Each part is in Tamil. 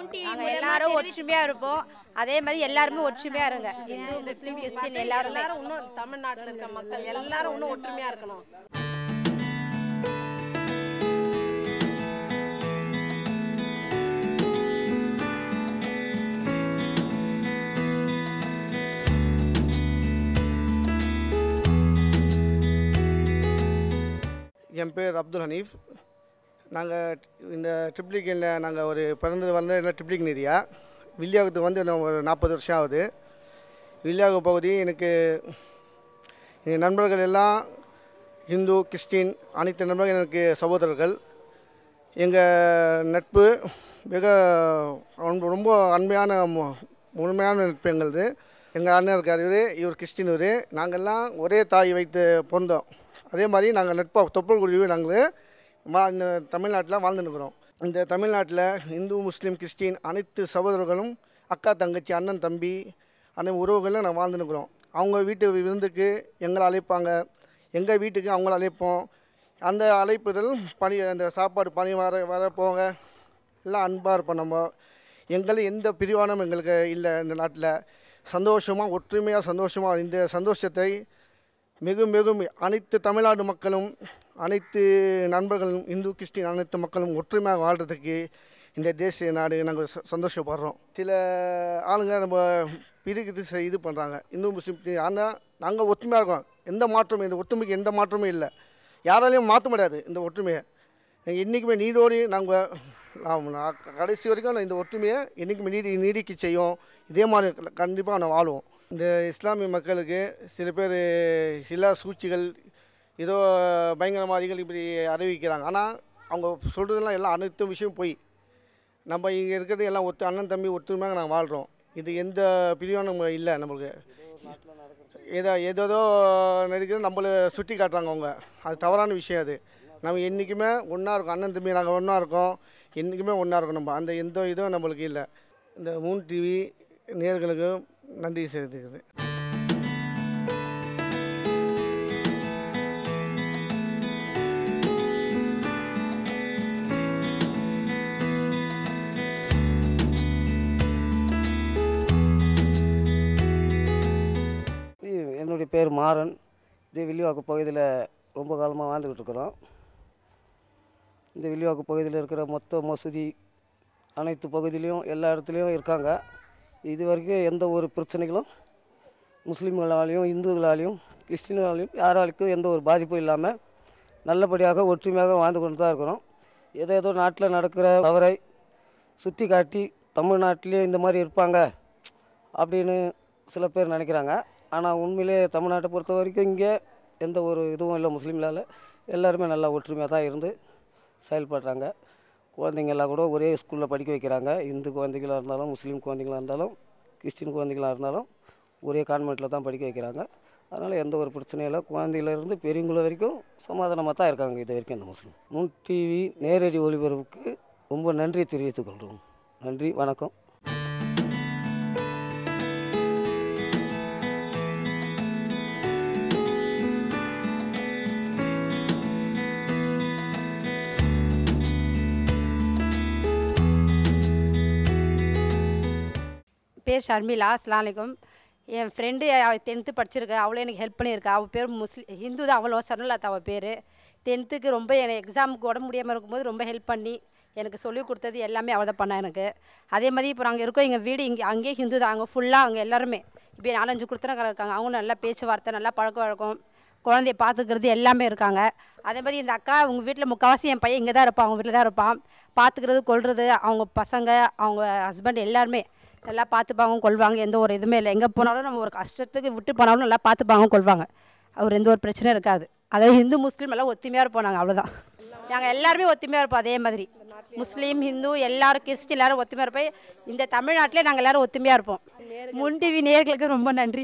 நாங்கள் எல்லாரும் ஒற்றுமையாக இருப்போம் அதே மாதிரி எல்லாருமே ஒற்றுமையாக இருங்க இந்து முஸ்லீம் கிறிஸ்டின் எல்லாருமே எல்லாரும் இன்னும் தமிழ்நாட்டில் இருக்க மக்கள் எல்லாரும் இன்னும் ஒற்றுமையா இருக்கணும் என் பேர் அப்துல் ஹனீஃப் நாங்கள் இந்த ட்ரிப்ளிகேனில் நாங்கள் ஒரு பிறந்து வந்த இடம் ட்ரிப்ளிகன் ஏரியா வில்லியாகத்துக்கு வந்து இன்னும் ஒரு நாற்பது வருஷம் ஆகுது வில்லியாக பகுதி எனக்கு என் நண்பர்கள் எல்லாம் இந்து கிறிஸ்டின் அனைத்து நண்பர்கள் எனக்கு சகோதரர்கள் எங்கள் நட்பு மிக ரொம்ப- ரொம்ப அன்மையான மு- முழுமையான நட்பு எங்களுது எங்கள் அண்ணன் இருக்கார் இவர் இவர் கிறிஸ்டின் இவர் நாங்கள்லாம் ஒரே தாய் வைத்து பிறந்தோம் அதே மாதிரி நாங்கள் நட்பாக தொப்பல் குருவி நாங்கள் வா இந்த தமிழ்நாட்டில் வாழ்ந்துருக்குறோம் இந்த தமிழ்நாட்டில் இந்து முஸ்லீம் கிறிஸ்டின் அனைத்து சகோதரர்களும் அக்கா தங்கச்சி அண்ணன் தம்பி அண்ணன் உறவுகளில் நான் வாழ்ந்துருக்குறோம் அவங்க வீட்டு விருந்துக்கு எங்களை அழைப்பாங்க எங்கள் வீட்டுக்கு அவங்கள அழைப்போம் அந்த அழைப்புதல் பணி அந்த சாப்பாடு பணி வர வர போக எல்லாம் அன்பாக இருப்போம் நம்ம எங்களுக்கு எந்த பிரிவானும் எங்களுக்கு இல்லை இந்த நாட்டில் சந்தோஷமாக ஒற்றுமையாக சந்தோஷமாக இந்த சந்தோஷத்தை மிகு மிகும் அனைத்து தமிழ்நாடு மக்களும் அனைத்து நண்பர்களும் இந்து கிறிஸ்டின் அனைத்து மக்களும் ஒற்றுமையாக வாழ்கிறதுக்கு இந்த தேசிய நாடு நாங்கள் ச- சந்தோஷப்படுறோம் சில ஆளுங்க நம்ம பிரிக்கிறது செ- இது பண்ணுறாங்க இந்து முஸ்லீம் ஆனால் நாங்கள் ஒற்றுமையாக இருக்கோம் எந்த மாற்றமும் இந்த ஒற்றுமைக்கு எந்த மாற்றமும் இல்லை யாராலையும் மாற்ற முடியாது இந்த ஒற்றுமையை நாங்கள் என்றைக்குமே நீடோடி நாங்கள் நான் கடைசி வரைக்கும் நான் இந்த ஒற்றுமையை என்றைக்குமே நீடி நீடிக்க செய்யும் இதே மாதிரி கண்டிப்பாக நான் வாழுவோம் இந்த இஸ்லாமிய மக்களுக்கு சில பேர் சில சூழ்ச்சிகள் ஏதோ பயங்கரவாதிகள் இப்படி அறிவிக்கிறாங்க ஆனால் அவங்க சொல்கிறதெல்லாம் எல்லாம் அனைத்து விஷயம் போய் நம்ம இங்கே இருக்கிறது எல்லாம் ஒத்து அண்ணன் தம்பி ஒற்றுமையாக நாங்கள் வாழ்கிறோம் இது எந்த பிரிவும் நம்ம இல்லை நம்மளுக்கு ஏதோ ஏதோ நடிக்கிறது நம்மளை சுட்டி காட்டுறாங்க அவங்க அது தவறான விஷயம் அது நம்ம என்றைக்குமே ஒன்றா இருக்கோம் அண்ணன் தம்பி நாங்கள் ஒன்றா இருக்கோம் என்றைக்குமே ஒன்றா இருக்கோம் நம்ம அந்த எந்த இதுவும் நம்மளுக்கு இல்லை இந்த மூன் டிவி நேர்களுக்கு நன்றி செலுத்துகிறது இ- என்னுடைய பேர் மாறன் இது வில்லிவாக்கு பகுதியில் ரொம்ப காலமாக வாழ்ந்துக்கிட்டு இருக்கிறோம் இந்த வில்லிவாக்கு பகுதியில் இருக்கிற மொத்த மசூதி அனைத்து பகுதியிலையும் எல்லா இடத்துலையும் இருக்காங்க இது வரைக்கும் எந்த ஒரு பிரச்சனைகளும் முஸ்லீம்களாலையும் இந்துக்களாலையும் கிறிஸ்டின்களாலையும் யாராலையும் எந்த ஒரு பாதிப்பும் இல்லாமல் நல்லபடியாக ஒற்றுமையாக வாழ்ந்து கொண்டு தான் இருக்கிறோம் ஏதோ ஏதோ நாட்டில் நடக்கிற தவறை சுற்றி காட்டி தமிழ்நாட்டிலேயே இந்த மாதிரி இருப்பாங்க அப்படின்னு சில பேர் நினைக்கிறாங்க ஆனால் உண்மையிலே தமிழ்நாட்டை பொறுத்த வரைக்கும் இங்கே எந்த ஒரு இதுவும் இல்லை முஸ்லீம்லால் எல்லாருமே நல்லா ஒற்றுமையாக தான் இருந்து செயல்படுறாங்க குழந்தைங்க எல்லாம் கூட ஒரே ஸ்கூலில் படிக்க வைக்கிறாங்க இந்து குழந்தைகளாக இருந்தாலும் முஸ்லீம் குழந்தைகளாக இருந்தாலும் கிறிஸ்டின் குழந்தைகளாக இருந்தாலும் ஒரே கான்வெண்ட்டில் தான் படிக்க வைக்கிறாங்க அதனால் எந்த ஒரு பிரச்சனையும் இல்லை குழந்தையிலேருந்து பெரியவங்கள வரைக்கும் சமாதானமாக தான் இருக்காங்க இது வரைக்கும் இந்த முஸ்லீம் முன் டிவி நேரடி ஒளிபரப்புக்கு ரொம்ப நன்றி தெரிவித்துக் கொள்கிறோம் நன்றி வணக்கம் பேர் ஷர்மிளா அஸ்லாம் வலைக்கும் என் ஃப்ரெண்டு டென்த்து படிச்சிருக்கா அவளும் எனக்கு ஹெல்ப் பண்ணியிருக்கா அவள் பேர் முஸ்லி ஹிந்து தான் அவளும் சர்ணலதா அவள் பேர் டென்த்துக்கு ரொம்ப எனக்கு எக்ஸாமுக்கு உடம்பு முடியாமல் இருக்கும்போது ரொம்ப ஹெல்ப் பண்ணி எனக்கு சொல்லிக் கொடுத்தது எல்லாமே அவள் தான் பண்ணா எனக்கு அதே மாதிரி இப்போ நாங்கள் இருக்கோம் எங்கள் வீடு இங்கே அங்கேயே ஹிந்து தான் அங்கே ஃபுல்லாக அங்கே எல்லாருமே இப்போ நாலஞ்சு கொடுத்தனக்காரர் இருக்காங்க அவங்க நல்லா பேச்சுவார்த்தை நல்லா பழக்க வழக்கம் குழந்தைய பார்த்துக்கிறது எல்லாமே இருக்காங்க அதே மாதிரி இந்த அக்கா அவங்க வீட்டில் முக்கால்வாசி என் பையன் இங்கே தான் இருப்பான் அவங்க வீட்டில் தான் இருப்பான் பார்த்துக்கிறது கொள்வது அவங்க பசங்க அவங்க ஹஸ்பண்ட் எல்லாருமே நல்லா பார்த்துப்பாங்க கொள்வாங்க எந்த ஒரு இதுவுமே இல்லை எங்கே போனாலும் நம்ம ஒரு கஷ்டத்துக்கு விட்டு போனாலும் நல்லா பார்த்துப்பாங்க கொள்வாங்க அவர் எந்த ஒரு பிரச்சனையும் இருக்காது அதாவது ஹிந்து முஸ்லீம் எல்லாம் ஒத்துமையாக இருப்போம் நாங்கள் அவ்வளோதான் நாங்கள் எல்லாருமே ஒத்துமையாக இருப்போம் அதே மாதிரி முஸ்லீம் ஹிந்து எல்லாரும் கிறிஸ்டின் எல்லாரும் ஒத்துமையாக இருப்போம் இந்த தமிழ்நாட்டிலே நாங்கள் எல்லாரும் ஒத்துமையாக இருப்போம் முன் டிவி நேயர்களுக்கு ரொம்ப நன்றி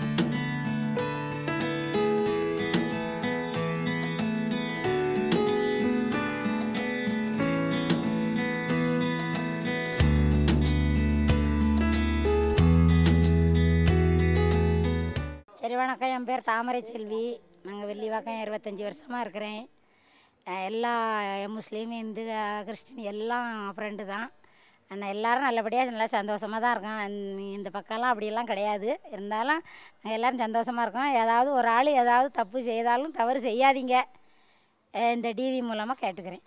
சரி வணக்கம் என் பேர் தாமரை செல்வி நாங்கள் வெள்ளிவாக்கம் இருபத்தஞ்சி வருஷமாக இருக்கிறேன் அஹ் எல்லா முஸ்லீம் இந்து அஹ் கிறிஸ்டின் எல்லாம் ஃப்ரெண்டு தான் ஆனால் எல்லாரும் நல்லபடியாக நல்லா சந்தோஷமாக தான் இருக்கோம் இந்த- இந்த பக்கம்லாம் அப்படியெல்லாம் கிடையாது இருந்தாலும் நாங்கள் எல்லோரும் சந்தோஷமாக இருக்கோம் ஏதாவது ஒரு ஆள் ஏதாவது தப்பு செய்தாலும் தவறு செய்யாதீங்க அஹ் இந்த டிவி மூலமாக கேட்டுக்கிறேன்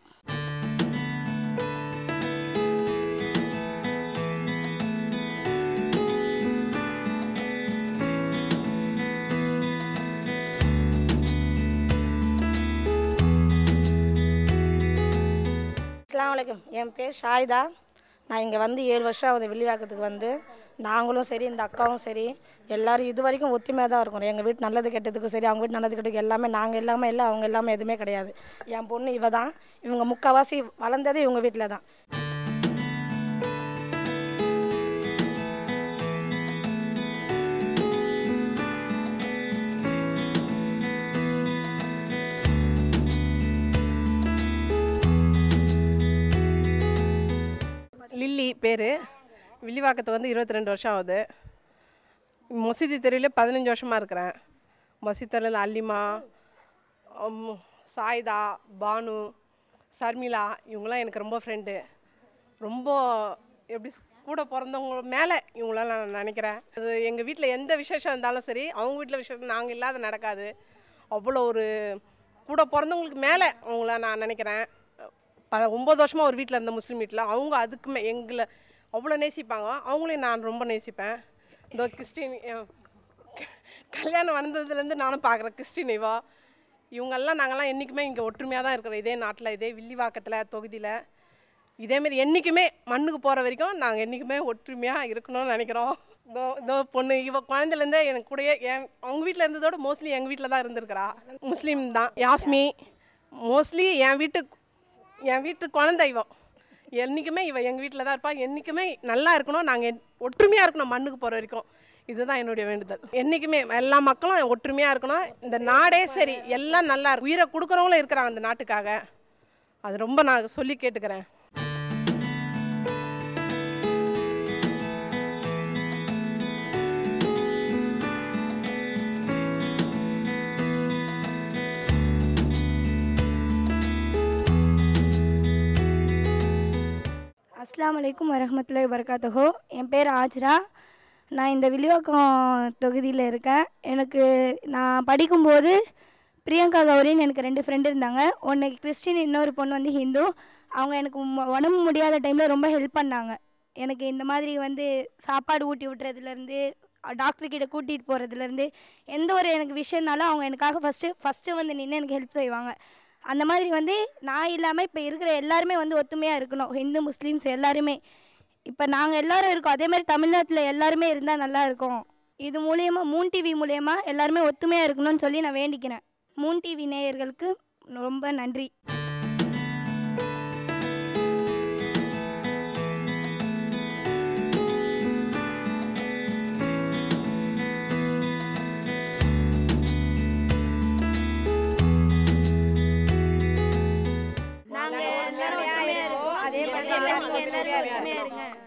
அஸ்ஸலாமு அலைக்கும் என் பேர் ஷாயிதா நான் இங்கே வந்து ஏழு வருஷம் ஆகுது வில்லிவாக்கத்துக்கு வந்து நாங்களும் சரி இந்த அக்காவும் சரி எல்லாரும் இது வரைக்கும் ஒத்துமையாக தான் இருக்கோம் எங்கள் வீட்டு நல்லது கெட்டதுக்கும் சரி அவங்க வீட்டு நல்லது கெட்டதுக்கு எல்லாமே நாங்கள் எல்லாமே இல்லை அவங்க எல்லாமே எதுவுமே கிடையாது என் பொண்ணு இவ தான் இவங்க முக்கால்வாசி வளர்ந்ததே இவங்க வீட்டில் தான் லில்லி பேர் வில்லிவாக்கத்து வந்து இருபத்தி ரெண்டு வருஷம் ஆகுது மொசிதி தெருவிலே பதினஞ்சு வருஷமாக இருக்கிறேன் மொசிதி தெருவில் அல்லிமா அம், சாய்தா பானு சர்மிளா இவங்களாம் எனக்கு ரொம்ப ஃப்ரெண்டு ரொம்ப எப்படி சொ- கூட பிறந்தவங்க மேலே இவங்களாம் நான் நினைக்கிறேன் அது எங்கள் வீட்டில் எந்த விசேஷம் இருந்தாலும் சரி அவங்க வீட்டில் விசேஷம் நாங்கள் இல்லாத நடக்காது அவ்வளோ ஒரு கூட பிறந்தவங்களுக்கு மேலே அவங்கள நான் நினைக்கிறேன் ப ஒம்பது வருஷமாக ஒரு வீட்டில் இருந்த முஸ்லீம் வீட்டில் அவங்க அதுக்கு மே எங்களை அவ்வளோ நேசிப்பாங்க அவங்களையும் நான் ரொம்ப நேசிப்பேன் இந்த கிறிஸ்டின் என் க- கல்யாணம் வந்ததுலேருந்து நானும் பார்க்குறேன் கிறிஸ்டின் இவா இவங்கெல்லாம் நாங்கள்லாம் என்றைக்குமே இங்கே ஒற்றுமையாக தான் இருக்கிறோம் இதே நாட்டில் இதே வில்லிவாக்கத்தில் தொகுதியில் இதேமாரி என்றைக்குமே மண்ணுக்கு போகிற வரைக்கும் நாங்கள் என்றைக்குமே ஒற்றுமையாக இருக்கணும்னு நினைக்கிறோம் இதோ இதோ பொண்ணு இவ குழந்தைலேருந்தே எனக்கு கூடயே என் அவங்க வீட்டில் இருந்ததோட மோஸ்ட்லி எங்கள் வீட்டில் தான் இருந்திருக்கிறா முஸ்லீம் தான் யாஸ்மி மோஸ்ட்லி என் வீட்டு என் வீட்டு குழந்தை இவ என்றைக்குமே இவ எங்கள் வீட்டில் தான் இருப்பா என்றைக்குமே நல்லா இருக்கணும் நாங்கள் ஒற்றுமையாக இருக்கணும் மண்ணுக்கு போகிற வரைக்கும் இதுதான் என்னுடைய வேண்டுதல் என்றைக்குமே எல்லா மக்களும் ஒற்றுமையாக இருக்கணும் இந்த நாடே சரி எல்லாம் நல்லா இருக்கு. உயிரை கொடுக்குறவங்களும் இருக்கிறாங்க இந்த நாட்டுக்காக அது ரொம்ப நான் சொல்லி கேட்டுக்கிறேன் அஸ்ஸலாமு அலைக்கும் வரஹ்மத்துல்லாஹி வரகாத்துஹோ என் பேர் ஆஜ்ரா நான் இந்த வில்லிவாக்கம் தொகுதியில் இருக்கேன் எனக்கு நான் படிக்கும்போது பிரியங்கா கௌரின்னு எனக்கு ரெண்டு ஃப்ரெண்டு இருந்தாங்க ஒன்று கிறிஸ்டின் இன்னொரு பொண்ணு வந்து ஹிந்து அவங்க எனக்கு ம- உடம்பு முடியாத டைமில் ரொம்ப ஹெல்ப் பண்ணாங்க எனக்கு இந்த மாதிரி வந்து சாப்பாடு ஊட்டி விட்டுறதுலேருந்து டாக்டர் கிட்ட கூட்டிகிட்டு போகிறதுலேருந்து எந்த ஒரு எனக்கு விஷயம்னாலும் அவங்க எனக்காக ஃபஸ்ட்டு ஃபஸ்ட்டு வந்து நின்று எனக்கு ஹெல்ப் செய்வாங்க அந்த மாதிரி வந்து நான் இல்லாமல் இப்போ இருக்கிற எல்லாருமே வந்து ஒத்துமையாக இருக்கணும் ஹிந்து முஸ்லீம்ஸ் எல்லாருமே இப்போ நாங்கள் எல்லாரும் இருக்கோம் அதே மாதிரி தமிழ்நாட்டில் எல்லாருமே இருந்தால் நல்லா இருக்கும் இது மூலயமா மூன் டிவி மூலயமா எல்லாருமே ஒத்துமையாக இருக்கணும்னு சொல்லி நான் வேண்டிக்கிறேன் மூன் டிவி நேயர்களுக்கு ரொம்ப நன்றி நாங்கள் எல்லாரும் ஒற்றுமையாக இருக்கோம் அதே மாதிரி எல்லாரும் ஒற்றுமையாக இருங்க